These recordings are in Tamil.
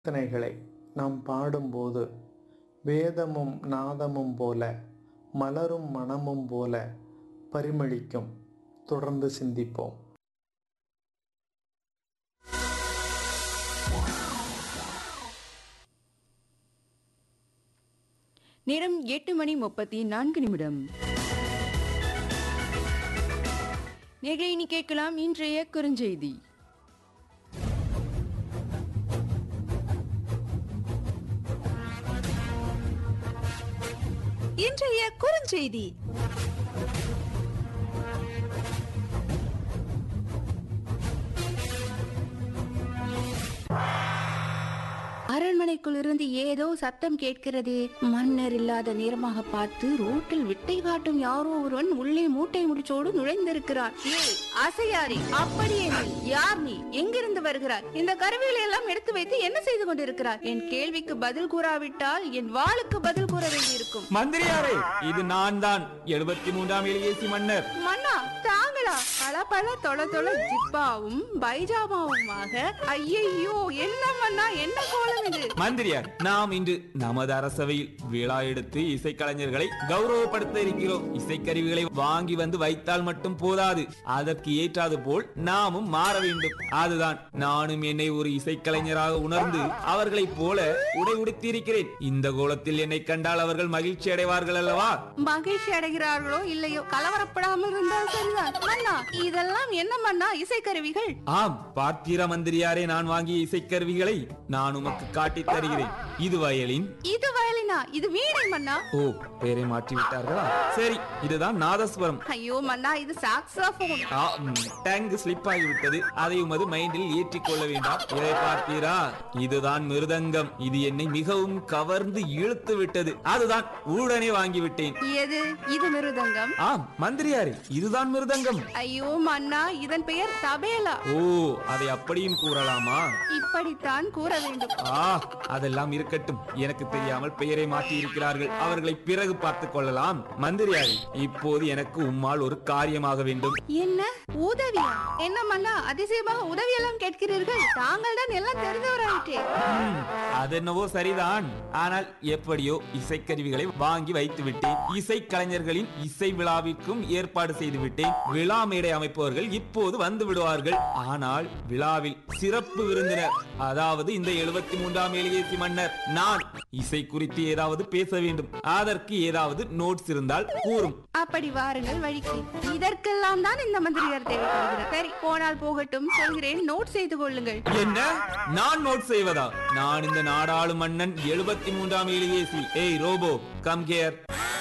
கீர்த்தனைகளை நாம் பாடும்போது வேதமும் நாதமும் போல மலரும் மணமும் போல பரிமளிக்கும் தொடர்ந்து சிந்திப்போம் நேரம் எட்டு மணி முப்பத்தி நான்கு நிமிடம் நேர்களை இனி கேட்கலாம் இன்றைய குறுஞ்செய்தி இன்றைய குறுஞ்செய்தி அரண்மனைக்குள் இருந்து ஏதோ சத்தம் கேட்கிறதே மன்னர் இல்லாத நேரமாக பார்த்து ரோட்டில் விட்டை காட்டும் யாரோ ஒருவன் உள்ளே மூட்டை முடிச்சோடு நுழைந்திருக்கிறான் ஏய் அசையாரி அப்படியே நீ யார் நீ எங்கிருந்து வருகிறாய் இந்த கருவிகளை எல்லாம் எடுத்து வைத்து என்ன செய்து கொண்டிருக்கிறாய் என் கேள்விக்கு பதில் கூறாவிட்டால் என் வாளுக்கு பதில் கூற வேண்டியிருக்கும் மந்திரியாரே இது நான் தான் எழுபத்தி மூன்றாம் இளையேசி மன்னர் மன்னா தாங்களா பல பல தொல தொல ஜிப்பாவும் பைஜாமாவுமாக ஐயையோ என்ன மன்னா என்ன கோலம் இது மந்திரியார் நாம் இன்று நமது அரசவையில் விழா எடுத்து இசைக்கலைஞர்களை கௌரவப்படுத்த இருக்கிறோம் இசைக்கருவிகளை வாங்கி வந்து வைத்தால் மட்டும் போதாது அதற்கு ஏற்றாது போல் நாமும் மாற வேண்டும் அதுதான் நானும் என்னை ஒரு இசைக்கலைஞராக உணர்ந்து அவர்களைப் போல உடை உடுத்தியிருக்கிறேன் இந்த கோலத்தில் என்னை கண்டால் அவர்கள் மகிழ்ச்சி அடைவார்கள் அல்லவா மகிழ்ச்சி அடைகிறார்களோ இல்லையோ கலவரப்படாமல் இருந்தால் சரிதான் மன்னா இதெல்லாம் என்ன மன்னா இசைக்கருவிகள் ஆம் பார்த்தீரா மந்திரியாரே நான் வாங்கிய இசைக்கருவிகளை நான் உமக்கு காட்டித் தருகிறேன் இது வயலின் இது வயலினா இது வீணை மன்னா ஓ பேரை மாற்றி விட்டார்களா சரி இதுதான் நாதஸ்வரம் ஐயோ மன்னா இது சாக்ஸாபோன் ஆ, ம், டேங்க் ஸ்லிப் ஆகிவிட்டது அதை உமது மைண்டில் ஏற்றிக் கொள்ள வேண்டாம் இதை பார்த்தீரா இதுதான் மிருதங்கம் இது என்னை மிகவும் கவர்ந்து இழுத்து விட்டது அதுதான் உடனே வாங்கிவிட்டேன் எது இது மிருதங்கம் ஆம் மந்திரியாரே இதுதான் மிருதங்கம் ஐயோ மன்னா இதன் பெயர் தபேலா ஓ அதை அப்படியும் கூறலாமா இப்படித்தான் கூற வேண்டும் ஆ அதெல்லாம் இருக்கட்டும் எனக்கு தெரியாமல் பெயரை மாற்றி இருக்கிறார்கள் அவர்களை பிறகு பார்த்துக் கொள்ளலாம் மந்திரியாரே இப்போது எனக்கு உம்மால் ஒரு காரியமாக வேண்டும் என்ன உதவியா என்ன மன்னா அதிசயமாக உதவி எல்லாம் கேட்கிறீர்கள் தாங்கள் தான் எல்லாம் தெரிந்தவராயிற்றே ம், அதென்னவோ சரிதான் ஆனால் எப்படியோ இசைக்கருவிகளை வாங்கி வைத்து விட்டேன் இசை கலைஞர்களின் இசை விழாவிற்கும் ஏற்பாடு செய்து விட்டேன் விழா மேடை அமைப்பவர்கள் இப்போது வந்து விடுவார்கள் ஆனால் விழாவில் சிறப்பு விருந்தினர் அதாவது இந்த எழுபத்தி மூன்றாம் எலியேசி மன்னர் நான் இசை குறித்து ஏதாவது பேச வேண்டும் அதற்கு ஏதாவது நோட்ஸ் இருந்தால் கூறும் அப்படி வாருங்கள் வழிக்கு இதற்கெல்லாம் தான் இந்த மந்திரியார் தேவைப்படுகிறார் சரி போனால் போகட்டும் சொல்கிறேன் நோட் செய்து கொள்ளுங்கள் என்ன நான் நோட் செய்வதா நான் இந்த நாடாளு மன்னன் எழுபத்தி மூன்றாம் எலியேசி ஏய் ரோபோ கம் கேர்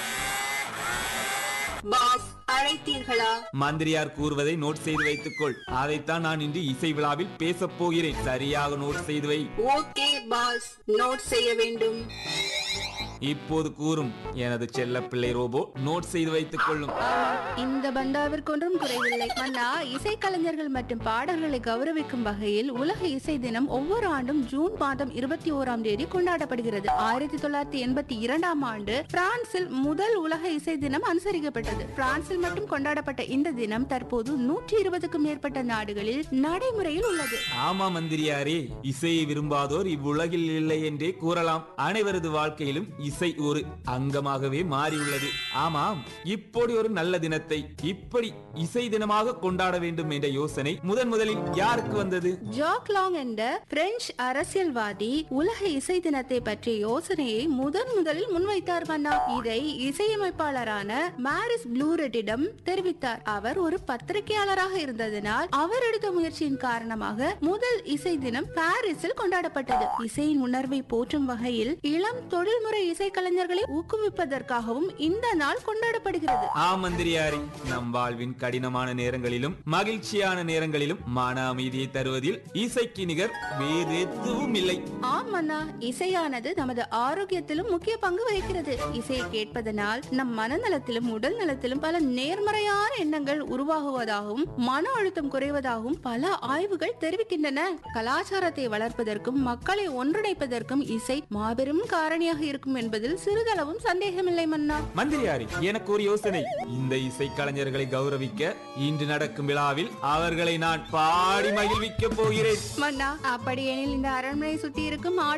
பாஸ் அழைத்தீர்களா மந்திரியார் கூறுவதை நோட் செய்து வைத்துக்கொள் அதைத்தான் நான் இன்று இசை விழாவில் பேசப் போகிறேன் சரியாக நோட் செய்து வை ஓகே பாஸ் நோட் செய்ய வேண்டும் இப்போது கூறும் எனது செல்ல பிள்ளை ரோபோ நோட் செய்து வைத்துக் கொள்ளும் இந்த பந்தாவிற்கொன்றும் குறைவில்லை மன்னா இசைக்கலைஞர்கள் மற்றும் பாடல்களை கௌரவிக்கும் வகையில் உலக இசை தினம் ஒவ்வொரு ஆண்டும் ஜூன் மாதம் இருபத்தி ஓராம் தேதி கொண்டாடப்படுகிறது ஆயிரத்தி தொள்ளாயிரத்தி எண்பத்தி இரண்டாம் ஆண்டு பிரான்சில் முதல் உலக இசை தினம் அனுசரிக்கப்பட்டது பிரான்சில் மட்டும் கொண்டாடப்பட்ட இந்த தினம் தற்போது நூற்றி இருபதுக்கும் மேற்பட்ட நாடுகளில் நடைமுறையில் உள்ளது ஆமா மந்திரியாரே இசையை விரும்பாதோர் இவ்வுலகில் இல்லை என்றே கூறலாம் அனைவரது வாழ்க்கையிலும் இசை ஒரு அங்கமாகவே மாறியுள்ளது ஆமாம் இப்படி ஒரு நல்ல தினத்தை இப்படி இசை தினமாக கொண்டாட வேண்டும் என்ற யோசனை முதன் முதலில் யாருக்கு வந்தது ஜாக் லாங் என்ற பிரெஞ்சு அரசியல்வாதி உலக இசை தினத்தை பற்றிய யோசனையை முதன் முதலில் முன்வைத்தார் மன்னா இதை இசையமைப்பாளரான மாரிஸ் ப்ளூரெட்டிடம் தெரிவித்தார் அவர் ஒரு பத்திரிகையாளராக இருந்ததனால் அவர் எடுத்த முயற்சியின் காரணமாக முதல் இசை தினம் பாரிஸில் கொண்டாடப்பட்டது இசையின் உணர்வை போற்றும் வகையில் இளம் தொழில்முறை இசைக்கலைஞர்களை ஊக்குவிப்பதற்காகவும் இந்த நாள் கொண்டாடப்படுகிறது ஆ மந்திரியாரே நம் வாழ்வின் கடினமான நேரங்களிலும் மகிழ்ச்சியான நேரங்களிலும் மன அமைதியை தருவதில் இசைக்கு நிகர் வேறு எதுவும் இல்லை ஆம் அண்ணா இசையானது நமது ஆரோக்கியத்திலும் முக்கிய பங்கு வகிக்கிறது இசையை கேட்பதனால் நம் மனநலத்திலும் உடல் நலத்திலும் பல நேர்மறையான எண்ணங்கள் உருவாகுவதாகவும் மன அழுத்தம் குறைவதாகவும் பல ஆய்வுகள் தெரிவிக்கின்றன கலாச்சாரத்தை வளர்ப்பதற்கும் மக்களை ஒன்றிணைப்பதற்கும் இசை மாபெரும் காரணியாக இருக்கும் என்பதில் சிறிதளவும் சந்தேகமில்லை மன்னா மந்திரியாரி எனக்கு ஒரு யோசனை இந்த இசை கலைஞர்களை கௌரவிக்க இன்று நடக்கும் விழாவில் அவர்களை நான் பாடி மகிழ்விக்க போகிறேன் மன்னா அப்படியெனில் இந்த அரண்மனை சுற்றி இருக்கும்